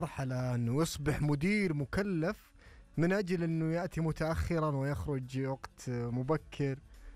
مرحلة أنه يصبح مدير مكلف من أجل أنه يأتي متأخرا ويخرج وقت مبكر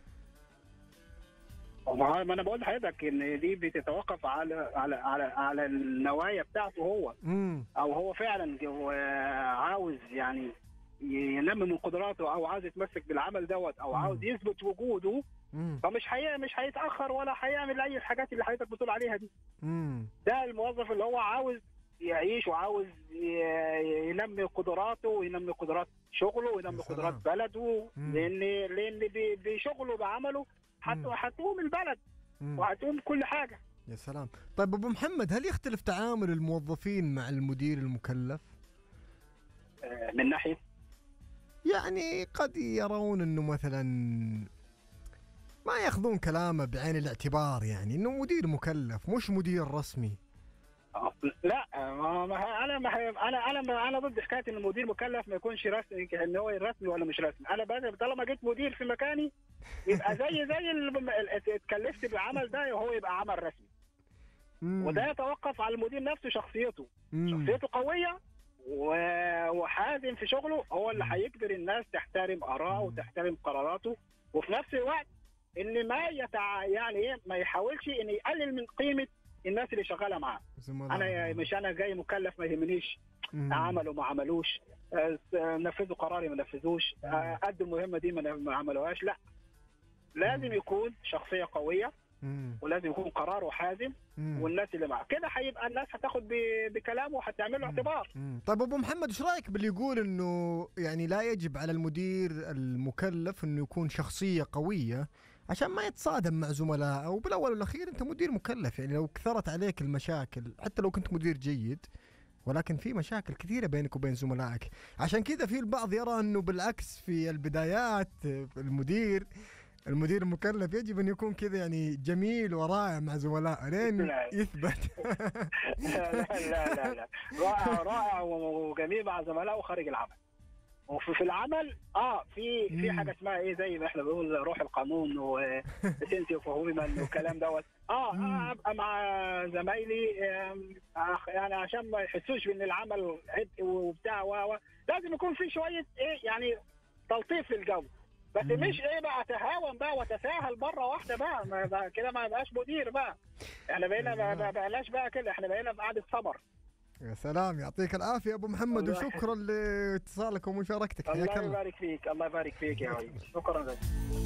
ما ما انا بقول لحضرتك ان دي بتتوقف على على على على النوايا بتاعته هو امم او هو فعلا جو- عاوز يعني ينمي من قدراته او عاوز يتمسك بالعمل دوت او عاوز يثبت وجوده امم فمش هي مش هيتاخر ولا هيعمل اي الحاجات اللي حضرتك بتقول عليها دي امم ده الموظف اللي هو عاوز يعيش وعاوز ي- ينمي قدراته وينمي قدرات شغله وينمي يا سلام. قدرات بلده مم. لان لان ب- بشغله بعمله هت- مم. هتقوم البلد مم. وهتقوم كل حاجه يا سلام طيب أبو محمد هل يختلف تعامل الموظفين مع المدير المكلف؟ آه، من ناحيه يعني قد يرون أنه مثلا ما ياخذون كلامه بعين الاعتبار يعني انه مدير مكلف مش مدير رسمي آه، لا ما ما انا ما انا انا ما انا ضد حكايه ان المدير مكلف ما يكونش رسمي ان هو رسمي ولا مش رسمي انا بقى طالما جيت مدير في مكاني يبقى زي زي اللي اتكلفت بالعمل ده وهو يبقى عمل رسمي مم. وده يتوقف على المدير نفسه شخصيته مم. شخصيته قويه و- وحازم في شغله هو اللي هيجبر الناس تحترم اراءه وتحترم قراراته وفي نفس الوقت ان ما يتع... يعني ايه ما يحاولش ان يقلل من قيمه الناس اللي شغاله معاه زملاء. انا مش انا جاي مكلف ما يهمنيش مم. عملوا ما عملوش آه، نفذوا قراري ما نفذوش آه، ادوا المهمه دي ما ما عملوهاش لا لازم يكون شخصيه قويه مم. ولازم يكون قراره حازم مم. والناس اللي معاه كده هيبقى الناس هتاخد ب- بكلامه وهتعمل له اعتبار مم. طيب ابو محمد ايش رايك باللي يقول انه يعني لا يجب على المدير المكلف انه يكون شخصيه قويه عشان ما يتصادم مع زملائه وبالاول والاخير انت مدير مكلف يعني لو كثرت عليك المشاكل حتى لو كنت مدير جيد ولكن في مشاكل كثيره بينك وبين زملائك عشان كذا في البعض يرى انه بالعكس في البدايات المدير المدير المكلف يجب ان يكون كذا يعني جميل ورائع مع زملائه لين لا. يثبت لا لا لا لا رائع رائع وجميل مع زملائه خارج العمل وفي في العمل اه في في مم. حاجه اسمها ايه زي ما احنا بنقول روح القانون وسنسي وفهومي من والكلام دوت اه آه، ابقى مع زمايلي آم، آه، يعني عشان ما يحسوش بان العمل عبء وبتاع و و- لازم يكون في شويه ايه يعني تلطيف في الجو بس مم. مش ايه بقى اتهاون بقى واتساهل مره واحده بقى ما بقى كده ما بقاش مدير بقى احنا بقينا ما ما بقناش بقى كده احنا بقينا في قعده سمر يا سلام يعطيك العافية أبو محمد الله وشكرا لاتصالك ومشاركتك حياك الله الله يبارك فيك الله يبارك فيك يا وليد شكرا لك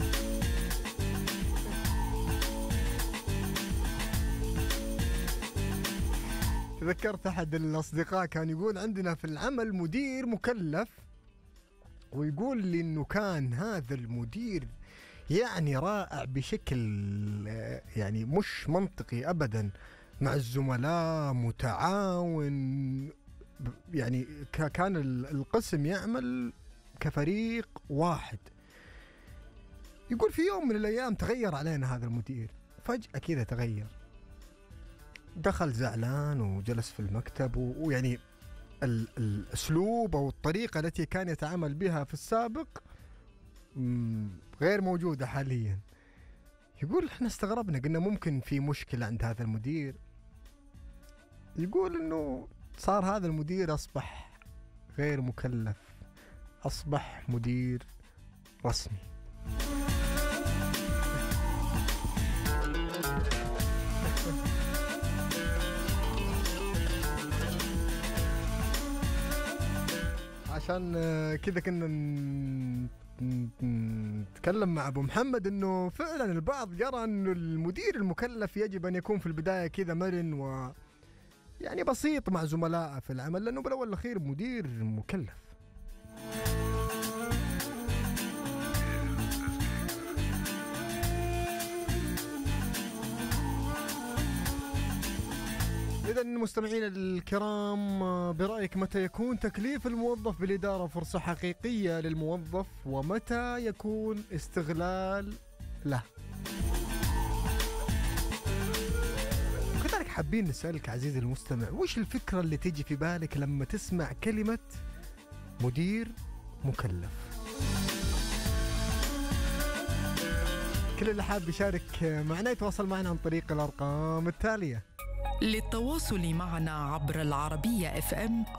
تذكرت أحد الأصدقاء كان يقول عندنا في العمل مدير مكلف ويقول لي إنه كان هذا المدير يعني رائع بشكل آه، يعني مش منطقي أبدا مع الزملاء متعاون ب- يعني ك- كان ال- القسم يعمل كفريق واحد يقول في يوم من الأيام تغير علينا هذا المدير فجأة كذا تغير دخل زعلان وجلس في المكتب و- ويعني ال- الاسلوب او الطريقه التي كان يتعامل بها في السابق مم، غير موجوده حاليا يقول احنا استغربنا قلنا ممكن في مشكله عند هذا المدير يقول انه صار هذا المدير اصبح غير مكلف اصبح مدير رسمي عشان آه، كذا كنا ن- ن- نتكلم مع ابو محمد انه فعلا البعض يرى انه المدير المكلف يجب ان يكون في البدايه كذا مرن و يعني بسيط مع زملائه في العمل لانه بالاول والاخير مدير مكلف إذا مستمعينا الكرام آه، برأيك متى يكون تكليف الموظف بالإدارة فرصة حقيقية للموظف ومتى يكون استغلال له؟ كذلك حابين نسألك عزيزي المستمع وش الفكرة اللي تيجي في بالك لما تسمع كلمة مدير مكلف؟ كل اللي حاب يشارك معنا يتواصل معنا عن طريق الأرقام التالية للتواصل معنا عبر العربية اف ام